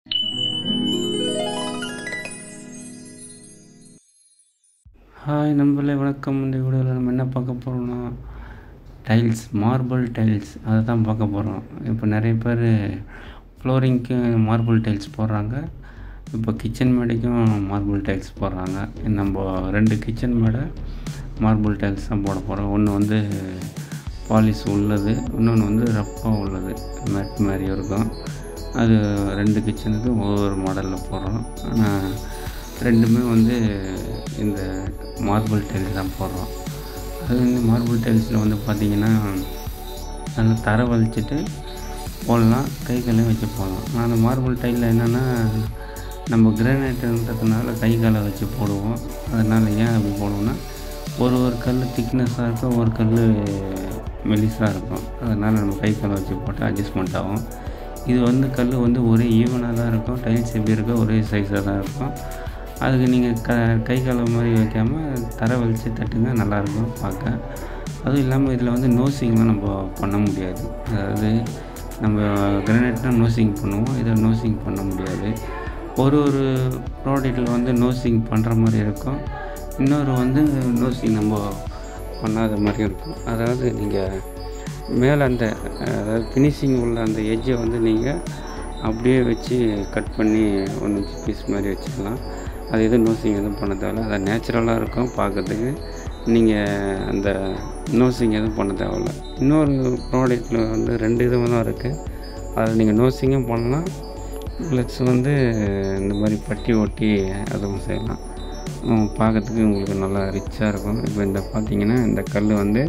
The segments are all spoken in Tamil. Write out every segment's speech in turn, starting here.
ஹாய் நண்பர்களே வணக்கம் இந்த வீடியோவில் நம்ம என்ன பார்க்க போகிறோம்னா டைல்ஸ் மார்பிள் டைல்ஸ் அதை தான் பார்க்க போகிறோம் இப்போ நிறைய பேர் ஃப்ளோரிங்க்கு மார்பிள் டைல்ஸ் போடுறாங்க இப்போ கிச்சன் மேடைக்கும் மார்பிள் டைல்ஸ் போடுறாங்க நம்ம ரெண்டு கிச்சன் மேடை மார்பிள் டைல்ஸ் தான் போட போகிறோம் ஒன்று வந்து பாலிஷ் உள்ளது இன்னொன்று வந்து ரஃப்பாக உள்ளது மேட் மாதிரி இருக்கும் அது ரெண்டு கிச்சனுக்கு ஒவ்வொரு மாடலில் போடுறோம் ஆனால் ரெண்டுமே வந்து இந்த மார்பிள் டைல்ஸ் தான் போடுறோம் அது வந்து மார்பிள் டைல்ஸில் வந்து பார்த்திங்கன்னா நல்லா தர வலிச்சிட்டு போடலாம் கை காலையும் வச்சு போடலாம் ஆனால் அந்த மார்பிள் டைலில் என்னென்னா நம்ம கிரானைட்டுன்றதுனால கை காலை வச்சு போடுவோம் அதனால் ஏன் அப்படி போடுவோம்னா ஒரு ஒரு கல் திக்னஸாக இருக்கும் ஒரு கல் மெலிசாக இருக்கும் அதனால் நம்ம கை காலை வச்சு போட்டால் அட்ஜஸ்ட்மெண்ட் ஆகும் இது வந்து கல் வந்து ஒரே ஈவனாக தான் இருக்கும் டைல்ஸ் எப்படி இருக்கோ ஒரே சைஸாக தான் இருக்கும் அதுக்கு நீங்கள் க கை காலை மாதிரி வைக்காமல் தர வலித்து தட்டுங்க நல்லாயிருக்கும் பார்க்க அதுவும் இல்லாமல் இதில் வந்து நோசிங்லாம் நம்ம பண்ண முடியாது அதாவது நம்ம கிரானைட்னால் நோசிங் பண்ணுவோம் இதை நோசிங் பண்ண முடியாது ஒரு ஒரு ப்ராடக்ட்டில் வந்து நோசிங் பண்ணுற மாதிரி இருக்கும் இன்னொரு வந்து நோசிங் நம்ம பண்ணாத மாதிரி இருக்கும் அதாவது நீங்கள் மேலே அந்த அதாவது ஃபினிஷிங் உள்ள அந்த எட்ஜை வந்து நீங்கள் அப்படியே வச்சு கட் பண்ணி ஒன்று பீஸ் மாதிரி வச்சுக்கலாம் அது எதுவும் நோசிங் எதுவும் பண்ண தேவையில்ல அது நேச்சுரலாக இருக்கும் பார்க்கறதுக்கு நீங்கள் அந்த நோசிங் எதுவும் பண்ண தேவையில்ல இன்னொரு ப்ராடக்ட்டில் வந்து ரெண்டு விதமாக தான் இருக்குது அதில் நீங்கள் நோசிங்கும் பண்ணலாம் ப்ளஸ் வந்து இந்த மாதிரி பட்டி ஒட்டி அதுவும் செய்யலாம் பார்க்கறதுக்கு உங்களுக்கு நல்லா ரிச்சாக இருக்கும் இப்போ இந்த பார்த்தீங்கன்னா இந்த கல் வந்து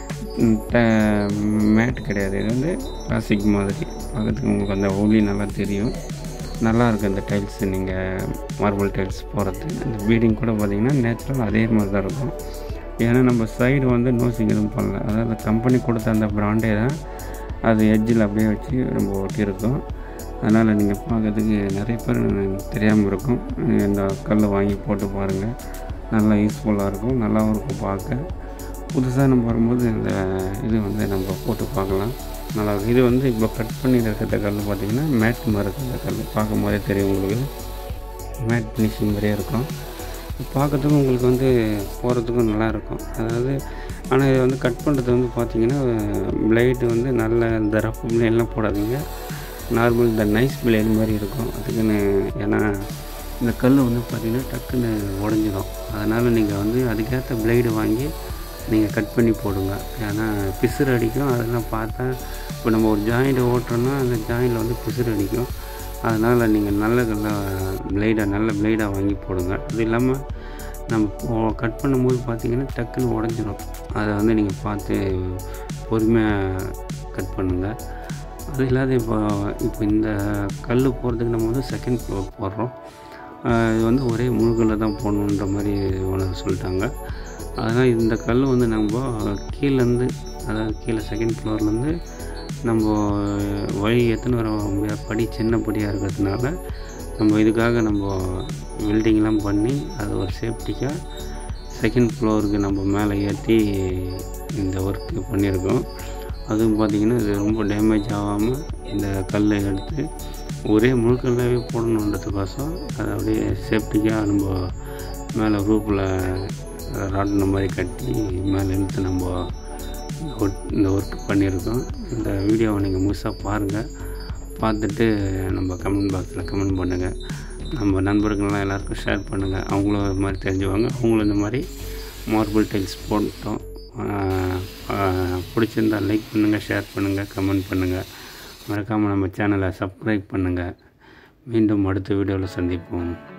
மேட் கிடையாது இது வந்து பிளாஸ்டிக் மாதிரி பார்க்கறதுக்கு உங்களுக்கு அந்த ஒளி நல்லா தெரியும் நல்லாயிருக்கும் இந்த டைல்ஸ் நீங்கள் மார்பிள் டைல்ஸ் போகிறது அந்த பீடிங் கூட பார்த்திங்கன்னா நேச்சுரல் அதே மாதிரி தான் இருக்கும் ஏன்னா நம்ம சைடு வந்து நோசிங் எதுவும் பண்ணல அதாவது கம்பெனி கொடுத்த அந்த ப்ராண்டே தான் அது எட்ஜில் அப்படியே வச்சு ரொம்ப ஒட்டியிருக்கும் அதனால் நீங்கள் பார்க்கறதுக்கு நிறைய பேர் தெரியாமல் இருக்கும் இந்த கல் வாங்கி போட்டு பாருங்கள் நல்லா யூஸ்ஃபுல்லாக இருக்கும் நல்லாவும் இருக்கும் பார்க்க புதுசாக நம்ம வரும்போது இந்த இது வந்து நம்ம போட்டு பார்க்கலாம் நல்லா இது வந்து இப்போ கட் பண்ணி இருக்கிற கல் பார்த்திங்கன்னா மேட் மாதிரி இருக்கும் இந்த கல் பார்க்கும் போதே தெரியும் உங்களுக்கு மேட் ஃபினிஷிங் மாதிரியே இருக்கும் பார்க்கறதுக்கும் உங்களுக்கு வந்து போகிறதுக்கும் நல்லாயிருக்கும் அதாவது ஆனால் இதை வந்து கட் பண்ணுறது வந்து பார்த்திங்கன்னா பிளேடு வந்து நல்ல இந்த ரஃப் பிளேட்லாம் போடாதீங்க நார்மல் இந்த நைஸ் பிளேடு மாதிரி இருக்கும் அதுக்குன்னு ஏன்னா இந்த கல் வந்து பார்த்திங்கன்னா டக்குன்னு உடஞ்சிடும் அதனால் நீங்கள் வந்து அதுக்கேற்ற பிளேடு வாங்கி நீங்கள் கட் பண்ணி போடுங்க ஏன்னா பிசுறு அடிக்கும் அதெல்லாம் பார்த்தா இப்போ நம்ம ஒரு ஜாயிண்ட் ஓட்டுறோன்னா அந்த ஜாயிண்டில் வந்து பிசுறு அடிக்கும் அதனால் நீங்கள் நல்ல நல்ல பிளேடாக நல்ல பிளேடாக வாங்கி போடுங்க அது இல்லாமல் நம்ம கட் பண்ணும்போது பார்த்திங்கன்னா டக்குன்னு உடஞ்சிரும் அதை வந்து நீங்கள் பார்த்து பொறுமையாக கட் பண்ணுங்கள் அது இல்லாத இப்போ இப்போ இந்த கல் போகிறதுக்கு நம்ம வந்து செகண்ட் ஃப்ளோர் போடுறோம் இது வந்து ஒரே முழுக்கல்ல தான் போடணுன்ற மாதிரி ஓனர் சொல்லிட்டாங்க அதனால் இந்த கல் வந்து நம்ம கீழேருந்து அதாவது கீழே செகண்ட் ஃப்ளோர்லேருந்து நம்ம வழி எத்தனை வர முடியாது படி சின்ன படியாக இருக்கிறதுனால நம்ம இதுக்காக நம்ம வெல்டிங்லாம் பண்ணி அது ஒரு சேஃப்டிக்காக செகண்ட் ஃப்ளோருக்கு நம்ம மேலே ஏற்றி இந்த ஒர்க்கு பண்ணியிருக்கோம் அதுவும் பார்த்திங்கன்னா இது ரொம்ப டேமேஜ் ஆகாமல் இந்த கல்லை எடுத்து ஒரே முழுக்கல்லாவே போடணுன்றதுக்கோசம் அதை அப்படியே சேஃப்டிக்காக நம்ம மேலே ரூப்பில் ராட்டின மாதிரி கட்டி மேலே இழுத்து நம்ம இந்த ஒர்க் பண்ணியிருக்கோம் இந்த வீடியோவை நீங்கள் முழுசாக பாருங்கள் பார்த்துட்டு நம்ம கமெண்ட் பாக்ஸில் கமெண்ட் பண்ணுங்கள் நம்ம நண்பர்கள்லாம் எல்லாருக்கும் ஷேர் பண்ணுங்கள் அவங்களும் இது மாதிரி தெரிஞ்சுவாங்க அவங்களும் இந்த மாதிரி மார்பிள் டைல்ஸ் போட்டோம் பிடிச்சிருந்தால் லைக் பண்ணுங்கள் ஷேர் பண்ணுங்கள் கமெண்ட் பண்ணுங்கள் மறக்காமல் நம்ம சேனலை சப்ஸ்கிரைப் பண்ணுங்கள் மீண்டும் அடுத்த வீடியோவில் சந்திப்போம்